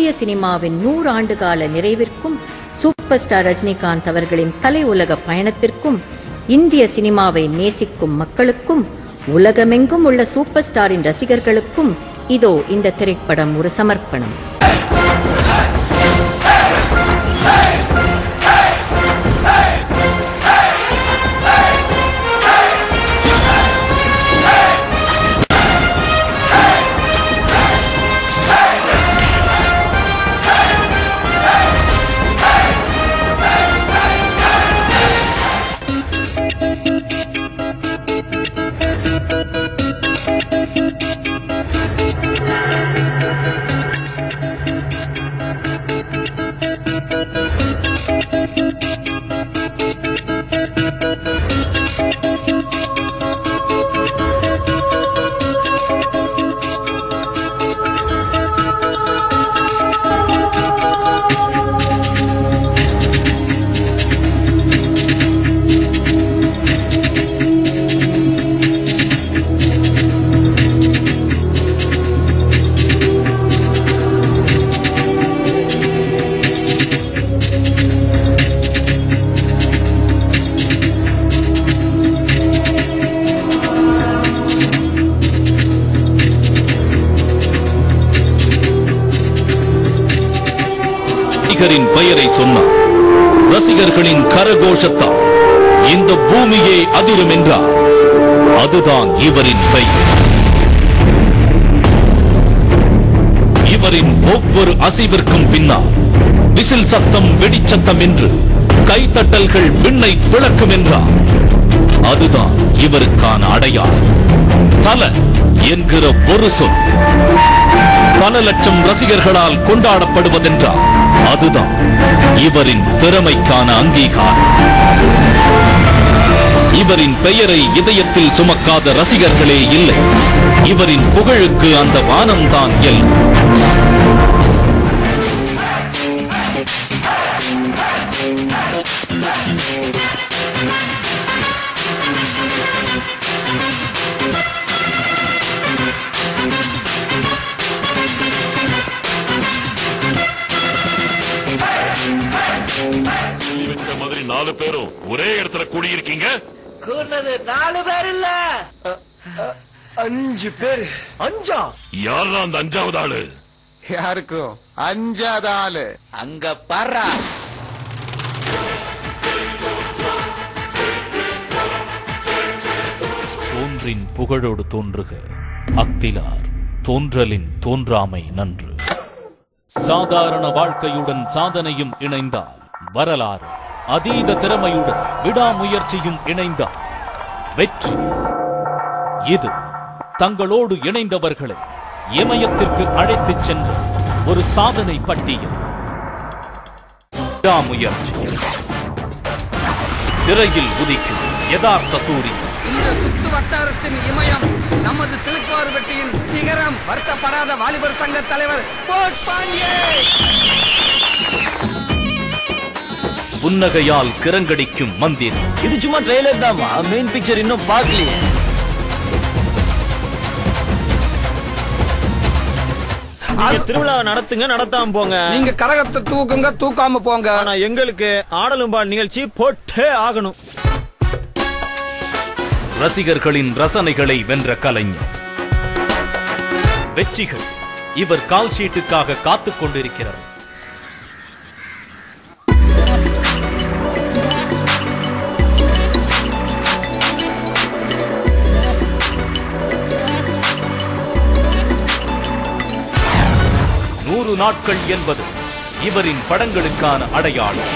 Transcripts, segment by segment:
இந்திய சினிமாவின் நூறு ஆண்டுகால நிறைவிற்கும் சூப்பர் ஸ்டார் ரஜினிகாந்த் அவர்களின் கலை உலக பயணத்திற்கும் இந்திய சினிமாவை நேசிக்கும் மக்களுக்கும் உலகமெங்கும் உள்ள சூப்பர் ஸ்டாரின் ரசிகர்களுக்கும் இதோ இந்த திரைப்படம் ஒரு சமர்ப்பணம் ரசிகரின் பெயரை சொன்னார் ரசிகர்களின் கரகோஷத்தால் இந்த பூமியே அதிரும் என்றார் அதுதான் இவரின் பெயர் இவரின் ஒவ்வொரு அசைவிற்கும் பின்னால் விசில் சத்தம் வெடிச்சத்தம் என்று கைத்தட்டல்கள் விண்ணை பிளக்கும் என்றார் அதுதான் இவருக்கான அடையாளம் தல என்கிற ஒரு சொல் பல லட்சம் ரசிகர்களால் கொண்டாடப்படுவதென்றால் அதுதான் இவரின் திறமைக்கான அங்கீகாரம் இவரின் பெயரை இதயத்தில் சுமக்காத ரசிகர்களே இல்லை இவரின் புகழுக்கு அந்த வானம்தான் எல்லை வச்ச மாதிரி நாலு பேரும் ஒரே இடத்துல கூடியிருக்கீங்க கூர்னது நாலு பேர் இல்ல அஞ்சு பேர் அஞ்சா யாருதான் அந்த அஞ்சாவது ஆளு யாருக்கும் அஞ்சாத ஆளு அங்க பாரா தோன்றின் புகழோடு தோன்றுக அக்திலார் தோன்றலின் தோன்றாமை நன்று சாதாரண வாழ்க்கையுடன் சாதனையும் இணைந்தால் வரலாறு அதீத திறமையுடன் விடாமுயற்சியும் இணைந்தால் வெற்றி இது தங்களோடு இணைந்தவர்களை இமயத்திற்கு அழைத்துச் சென்ற ஒரு சாதனை பட்டியல் விடாமுயற்சி திரையில் உதிக்கும் யதார்த்த சூரியன் இந்த சுத்து வட்டாரத்தின் இமயம் நமது சிலுக்குவார்பட்டியின் சிகரம் வருத்தப்படாத வாலிபர் சங்க தலைவர் போஸ் பாண்டியே புன்னகையால் கிறங்கடிக்கும் மந்திரி இது சும்மா ட்ரெய்லர் தான்மா மெயின் பிக்சர் இன்னும் பார்க்கலையே நீங்க திருவிழாவை நடத்துங்க நடத்தாம போங்க நீங்க கரகத்தை தூக்குங்க தூக்காம போங்க ஆனா எங்களுக்கு ஆடலும் பாடல் நிகழ்ச்சி போட்டே ஆகணும் ரசிகர்களின் ரசனைகளை வென்ற கலைஞர் வெற்றிகள் இவர் கால் ஷீட்டுக்காக காத்துக் கொண்டிருக்கிறார் நூறு நாட்கள் என்பது இவரின் படங்களுக்கான அடையாளம்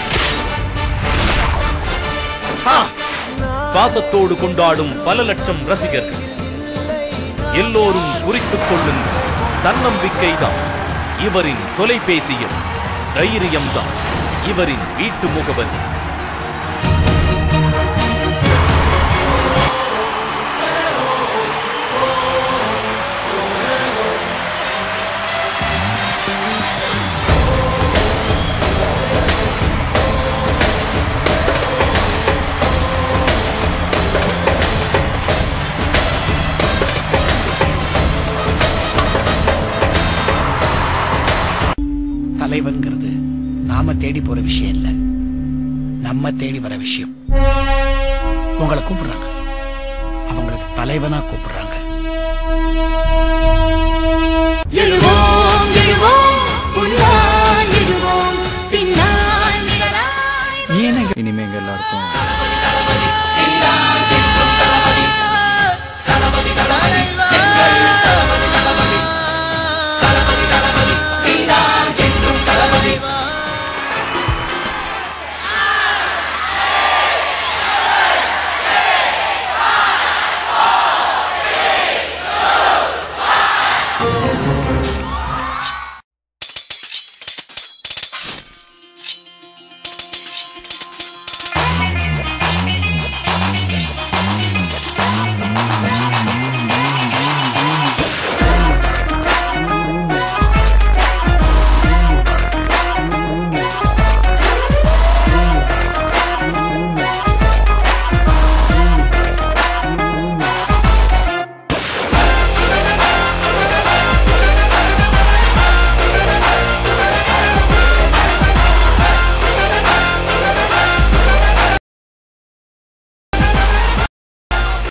பாசத்தோடு கொண்டாடும் பல லட்சம் ரசிகர்கள் எல்லோரும் குறித்துக் கொள்ளுங்கள் தன்னம்பிக்கைதான் இவரின் தொலைபேசியில் தைரியம்தான் இவரின் வீட்டு முகவரி தலைவன்கிறது நாம தேடி போற விஷயம் இல்ல நம்ம தேடி வர விஷயம் உங்களை கூப்பிடுறாங்க அவங்களுக்கு தலைவனா கூப்பிடுறாங்க எழுவோம்